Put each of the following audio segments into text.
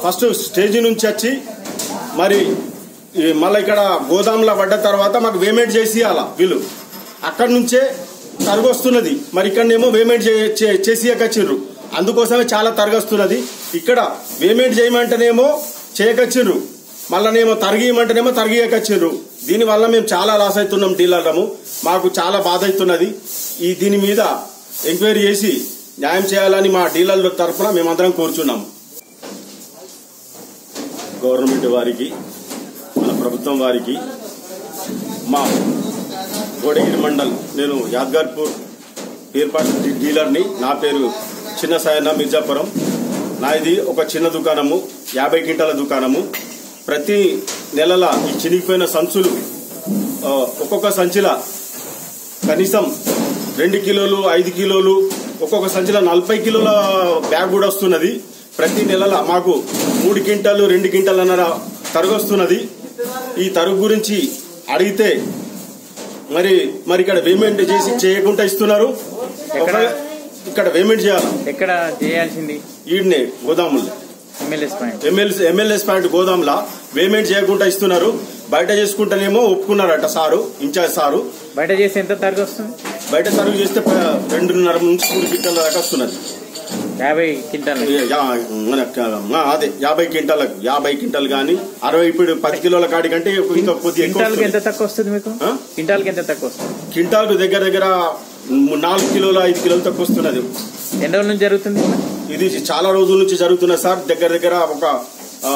First stage నుంచి వచ్చి మరి ఈ మళ్ళీ ఇక్కడ గోదాంలో పడ్డ తర్వాత మాకు పేమెంట్ చేసి ఇవ్వాలా వీళ్ళు అక్కడి నుంచే తరగొస్తున్నది మరి ఇక్కడనేమో పేమెంట్ చే- చే- చేసి వచ్చిర్రు అందుకోసమే చాలా తరగొస్తున్నది ఇక్కడ పేమెంట్ చేయమంటేనేమో చేయకచ్చిర్రు మళ్ళనేమో తరిగియమంటేనేమో తరిగియకచ్చిర్రు దీనివల్ల మేము చాలా లాస్ అవుతున్నాం డీలర్లము మాకు చాలా బాధ అవుతున్నది ఈ దీని మీద ఎంక్వైరీ చేసి న్యాయం చేయాలని మా డీలర్ల తరఫున మేమందరం కోరుచున్నాము గవర్నమెంట్ వారికి మన ప్రభుత్వం వారికి మా గోడగిరి మండల్ నేను యాద్గార్పూర్ ఏర్పాటు డీలర్ని నా పేరు చిన్న సాయన్న మిర్జాపురం నాది ఒక చిన్న దుకాణము యాభై క్వింటాల దుకాణము ప్రతి నెలల ఈ చినిగిపోయిన సంచులు ఆ, ఒక్కొక్క సంచిల కనీసం రెండు కిలోలు ఐదు కిలోలు ఒక్కొక్క సంచిలో నలభై కిలోల బ్యాగ్ కూడా వస్తున్నది ప్రతి నెలల మాకు మూడు క్వింటాలు రెండు క్వింటాలు అన్న తరుగు వస్తున్నది ఈ తరుగు గురించి అడిగితే మరి మరి ఇక్కడ పేమెంట్ చేసి చేయకుండా ఇస్తున్నారు ఎక్కడ? ఒక- ఇక్కడ పేమెంట్ చేయాలి ఎక్కడ చేయాల్సింది ఈడనే గోదాములు MLAs point MLA MLAs point గోదాంలా పేమెంట్ చేయకుండా ఇస్తున్నారు బయట చేసుకుంటేనేమో ఒప్పుకున్నారట సారు ఇన్ఛార్జ్ సారు బయట చేసి ఎంత తరగతి వస్తుంది బయట సర్వ్ చేస్తే ప- రెండున్నర నుంచి మూడు క్వింటాల దాకా వస్తున్నది యాభై క్వింటాల్ యా- మన ఆ, అదే యాభై క్వింటాలకు యాభై క్వింటాల్ కానీ అరవై ఇప్పుడు పది కిలోల కాడి కంటే ఇంకా కొద్దిగా ఎక్కువ క్వింటాల్కి ఎంత వస్తుంది. తక్కువ వస్తుంది మీకు ఆ? క్వింటాల్కి ఎంత తక్కువ వస్తుంది క్వింటాల్కు దగ్గర దగ్గర నాలుగు కిలోల ఐదు కిలోలు తక్కువ వస్తున్నది ఎన్ని రోజుల నుంచి జరుగుతుంది ఇది చాలా రోజుల నుంచి జరుగుతున్నది సార్ దగ్గర దగ్గర ఒక ఆ,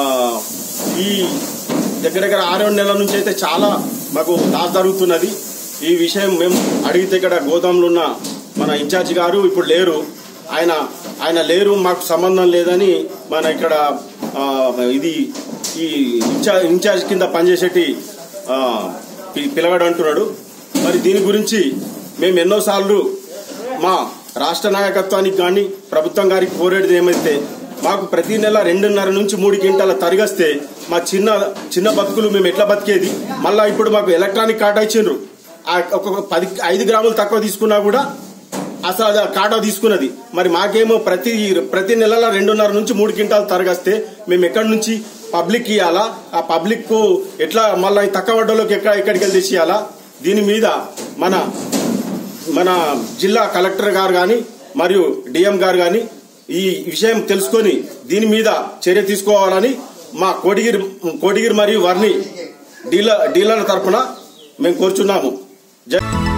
ఈ దగ్గర దగ్గర ఆరేడు నెలల నుంచి అయితే చాలా మాకు లాస్ జరుగుతున్నది ఈ విషయం మేము అడిగితే ఇక్కడ గోదాంలో ఉన్న మన ఇన్ఛార్జి గారు ఇప్పుడు లేరు ఆయన ఆయన లేరు మాకు సంబంధం లేదని మన ఇక్కడ ఆ, ఇది ఈ ఇన్ఛార్జ్ ఇన్ఛార్జ్ కింద పనిచేసేటి ఆ, పి- పిలగాడు అంటున్నాడు మరి దీని గురించి మేము ఎన్నోసార్లు మా రాష్ట్ర నాయకత్వానికి కానీ ప్రభుత్వం గారికి కోరేది ఏమైతే మాకు ప్రతి నెల రెండున్నర నుంచి మూడు క్వింటాల తరిగస్తే మా చిన్న చిన్న బతుకులు మేము ఎట్లా బతికేది మళ్ళా ఇప్పుడు మాకు ఎలక్ట్రానిక్ కార్డు ఇచ్చిండ్రు ఆ ఒక్కొక్క పది ఐదు గ్రాములు తక్కువ తీసుకున్నా కూడా అసలు అది ఆ కాటా తీసుకున్నది మరి మాకేమో ప్రతి ప్రతి నెలల రెండున్నర నుంచి మూడు క్వింటాలు తరగస్తే మేము ఎక్కడి నుంచి పబ్లిక్ ఇవ్వాలా ఆ పబ్లిక్ కు ఎట్లా మళ్ళీ తక్కువ వడ్డలోకి ఎక్కడ ఎక్కడికి వెళ్ళి తెచ్చి ఇవ్వాలా దీని మీద మన మన జిల్లా కలెక్టర్ గారు కానీ మరియు డిఎం గారు కానీ ఈ విషయం తెలుసుకొని దీని మీద చర్య తీసుకోవాలని మా కోడిగిరి కోడిగిరి మరియు వర్ణి డీలర్ డీలర్ల తరఫున మేము కోరుచున్నాము జై